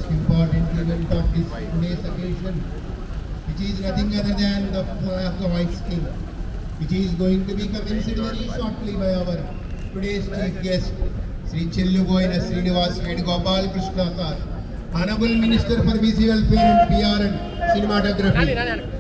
important event of this today's occasion, which is nothing other than the flag hoisting, which is going to be commenced very shortly by our today's chief guest, Sri Chellugoyina Srinivas Vedgopal Krishna Kar, Honorable Minister for Visual Welfare and PR and Cinematography.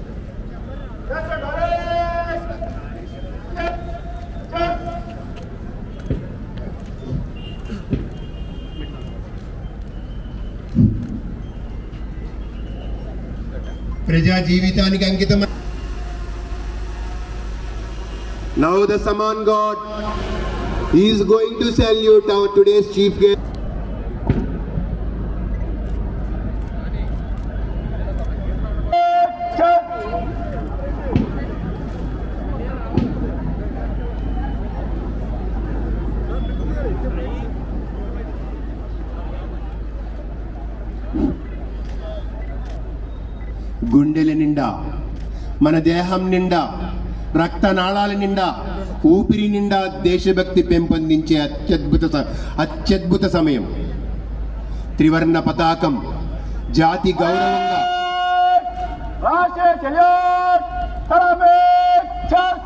ప్రజా జీవితానికి అంకితం Now the Saman God is going to salute our today's chief guest. గుండెల నిండా మన దేహం నిండా రక్తనాళాల నిండా ఊపిరి నిండా దేశభక్తి పెంపొందించే అత్యద్భుత స- అత్యద్భుత సమయం త్రివర్ణ పతాకం జాతి గౌరవంగా రాష్ట్రీయ చెయ్యర్ తరబేచర్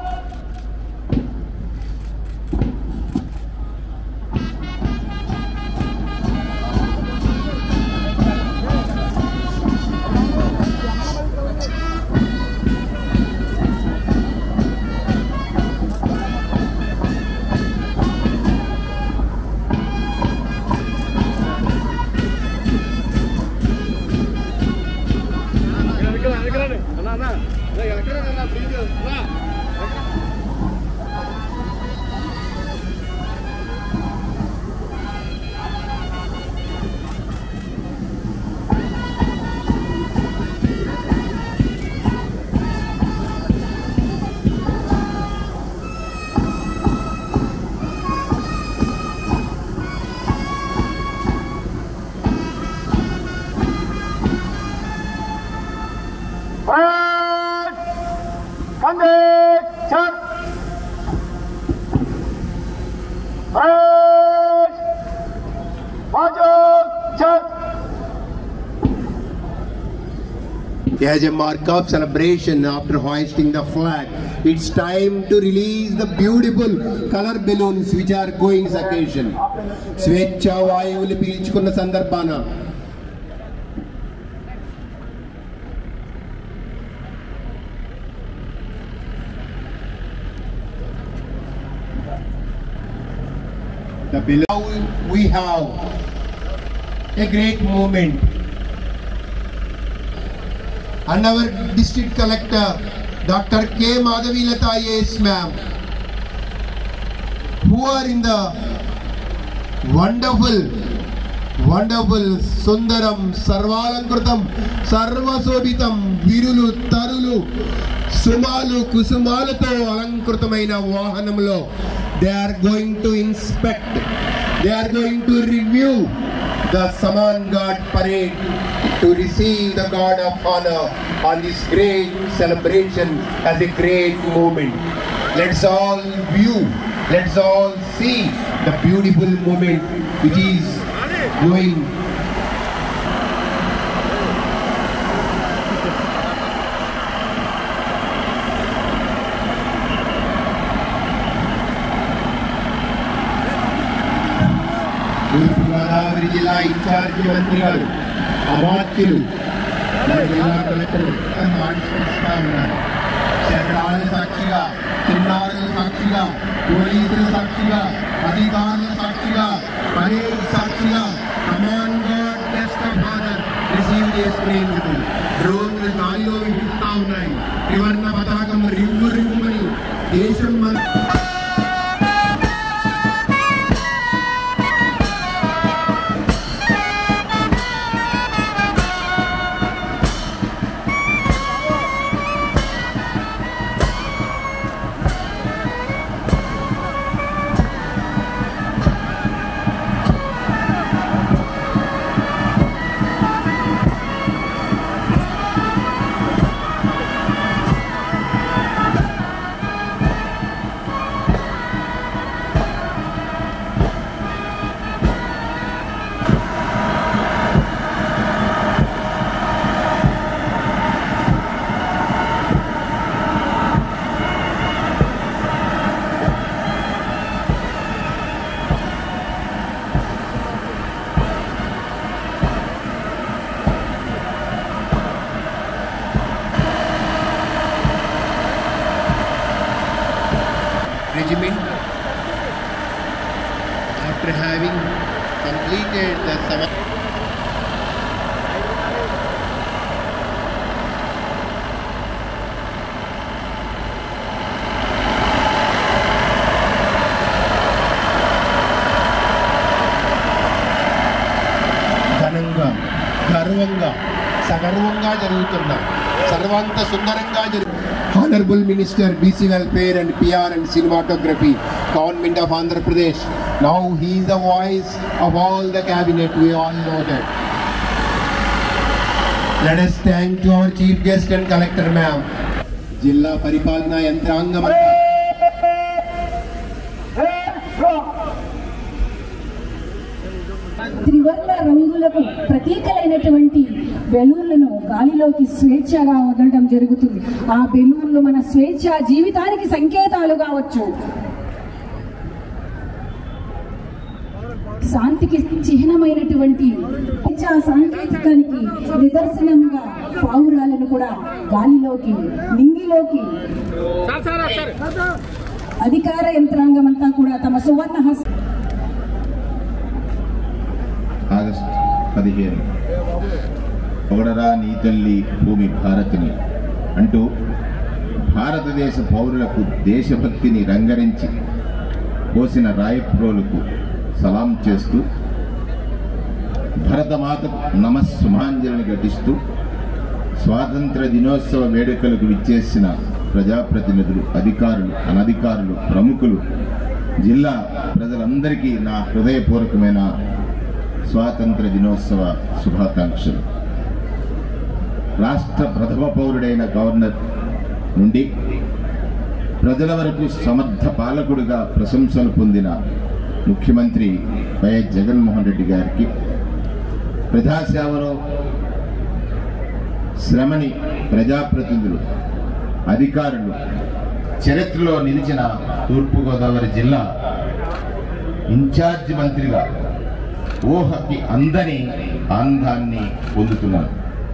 వందే చర్ వాజో చర్ As a mark of celebration after hoisting the flag, it's time to release the beautiful color balloons which are going occasion. స్వేచ్ఛ వాయువులు పీల్చుకున్న సందర్భాన The below we have a great moment and our district collector Dr. K. Madhavilata yes ma'am who are in the wonderful wonderful sundaram sarvalankrutam సర్వశోభితం విరులు తరులు సుమాలు కుసుమాలతో అలంకృతమైన వాహనంలో they are going to inspect they are going to review the Saman God parade to receive the God of honor on this great celebration as a great moment. Let's all view, let's all see the beautiful moment which is going Turpu Godavari జిల్లా ఇన్ఛార్జి మంత్రి గారు అమాత్యులు మన జిల్లా collector ఆవిష్కరిస్తా ఉన్నారు శరణాల సాక్షిగా చిన్నారుల సాక్షిగా పోలీసుల సాక్షిగా అధికారుల సాక్షిగా పరేడ్ సాక్షిగా command guard test of father receive చేసుకునేందుకు డ్రోన్లు గాలిలో వినిపిస్తా ఉన్నాయి త్రివర్ణ పతాకం రివ్వు రివ్వుమని దేశం మన regiment after having completed the seven ఘనంగా గర్వంగా సగర్వంగా జరుగుతున్న సర్వాంత సుందరంగా జరుగు honourable minister BC welfare and PR and cinematography government of Andhra Pradesh now he is the voice of all the cabinet we all know that let us thank to our chief guest and collector ma'am జిల్లా పరిపాలనా యంత్రాంగం అంతా త్రివర్ణ రంగులకు ప్రతీకలైనటువంటి బెలూన్లను గాలిలోకి స్వేచ్ఛగా వదలడం జరుగుతుంది ఆ బెలూన్లు మన స్వేచ్ఛ జీవితానికి సంకేతాలు కావచ్చు శాంతికి చిహ్నమైనటువంటి స్వేచ్ఛా సాంకేతికానికి నిదర్శనంగా పావురాలను కూడా గాలిలోకి నింగిలోకి అధికార యంత్రాంగం అంతా కూడా తమ సువర్ణ హస్త ఆగస్ట్ పదిహేను పొగడరా నీ తల్లి భూమి భారతిని అంటూ భారతదేశ పౌరులకు దేశభక్తిని రంగరించి పోసిన రాయప్రోలకు సలాం చేస్తూ భరతమాత నమస్సుమాంజలిని ఘటిస్తూ స్వాతంత్ర దినోత్సవ వేడుకలకు విచ్చేసిన ప్రజాప్రతినిధులు అధికారులు అనధికారులు ప్రముఖులు జిల్లా ప్రజలందరికీ నా హృదయపూర్వకమైన స్వాతంత్ర దినోత్సవ శుభాకాంక్షలు రాష్ట్ర ప్రథమ పౌరుడైన గవర్నర్ నుండి ప్రజల వరకు సమర్థ పాలకుడిగా ప్రశంసలు పొందిన ముఖ్యమంత్రి వైఎస్ జగన్మోహన్ రెడ్డి గారికి ప్రజాసేవలో శ్రమని ప్రజాప్రతినిధులు అధికారులు చరిత్రలో నిలిచిన తూర్పుగోదావరి జిల్లా ఇన్ఛార్జి మంత్రిగా ఊహకి అందని ఆనందాన్ని పొందుతున్నారు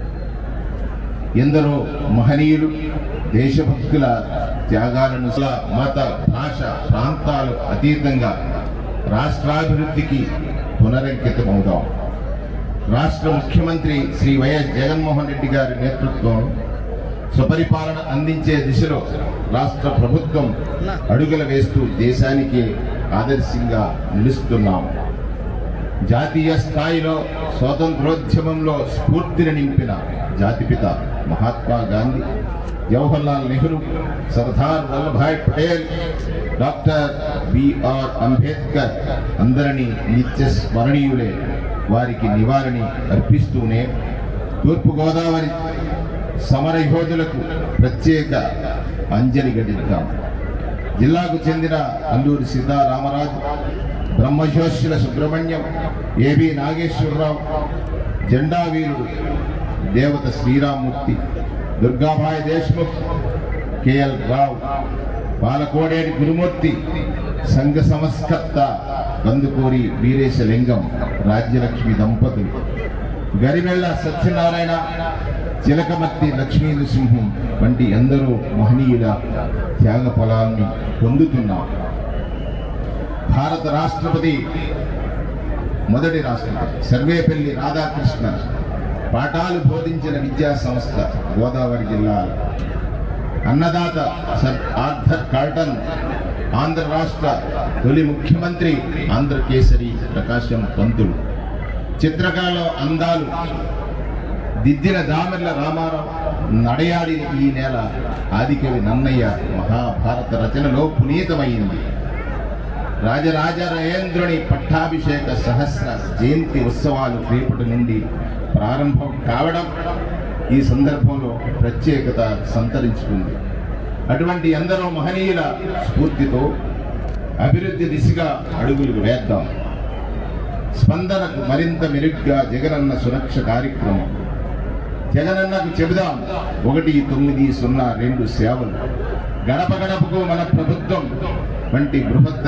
ఎందరో మహనీయులు దేశభక్తుల త్యాగాలను కుల, మత భాష ప్రాంతాలు అతీతంగా రాష్ట్రాభివృద్ధికి పునరంకితమవుదాం రాష్ట్ర ముఖ్యమంత్రి శ్రీ వైఎస్ జగన్మోహన్ రెడ్డి గారి నేతృత్వం స్వపరిపాలన అందించే దిశలో రాష్ట్ర ప్రభుత్వం అడుగులు వేస్తూ దేశానికి ఆదర్శంగా నిలుస్తున్నాం జాతీయ స్థాయిలో స్వాతంత్రోద్యమంలో స్ఫూర్తిని నింపిన జాతిపిత మహాత్మా గాంధీ జవహర్లాల్ నెహ్రూ సర్దార్ వల్లభాయ్ పటేల్ డాక్టర్ బిఆర్ అంబేద్కర్ అందరినీ నిత్య స్మరణీయులే వారికి నివారణి అర్పిస్తూనే తూర్పుగోదావరి సమర యోధులకు ప్రత్యేక అంజలి ఘటిద్దాం జిల్లాకు చెందిన అల్లూరి సీతారామరాజు బ్రహ్మజోషుల సుబ్రహ్మణ్యం ఏబి నాగేశ్వరరావు జెండా వీరుడు దేవత శ్రీరామ్మూర్తి దుర్గాబాయి దేశ్ముఖ్ కెఎల్ రావు పాలకోడేటి గురుమూర్తి సంఘ సంస్కర్త కందుకూరి వీరేశలింగం రాజ్యలక్ష్మి దంపతులు గరివెళ్ళ సత్యనారాయణ చిలకమర్తి లక్ష్మీ నృసింహం వంటి ఎందరో మహనీయుల త్యాగ ఫలాన్ని పొందుతున్నాం భారత రాష్ట్రపతి మొదటి రాష్ట్రపతి సర్వేపల్లి రాధాకృష్ణ పాఠాలు బోధించిన విద్యా సంస్థ గోదావరి జిల్లా అన్నదాత సర్ ఆర్థర్ కార్టన్ ఆంధ్ర రాష్ట్ర తొలి ముఖ్యమంత్రి ఆంధ్రకేసరి ప్రకాశం పంతులు చిత్రకళలో అందాలు దిద్దిన దామెర్ల రామారావు నడయాడిన ఈ నేల ఆదికవి నన్నయ్య మహాభారత రచనలో పునీతమైంది రాజరాజ నయేంద్రుని పట్టాభిషేక సహస్ర జయంతి ఉత్సవాలు రేపటి నుండి ప్రారంభం కావడం ఈ సందర్భంలో ప్రత్యేకత సంతరించుకుంది అటువంటి ఎందరో మహనీయుల స్ఫూర్తితో అభివృద్ధి దిశగా అడుగులు వేద్దాం స్పందనకు మరింత మెరుగ్గా జగనన్న సురక్ష కార్యక్రమం జగనన్నకు చెబుదాం ఒకటి తొమ్మిది సున్నా రెండు సేవలు గడప గడపకు మన ప్రభుత్వం వంటి బృహత్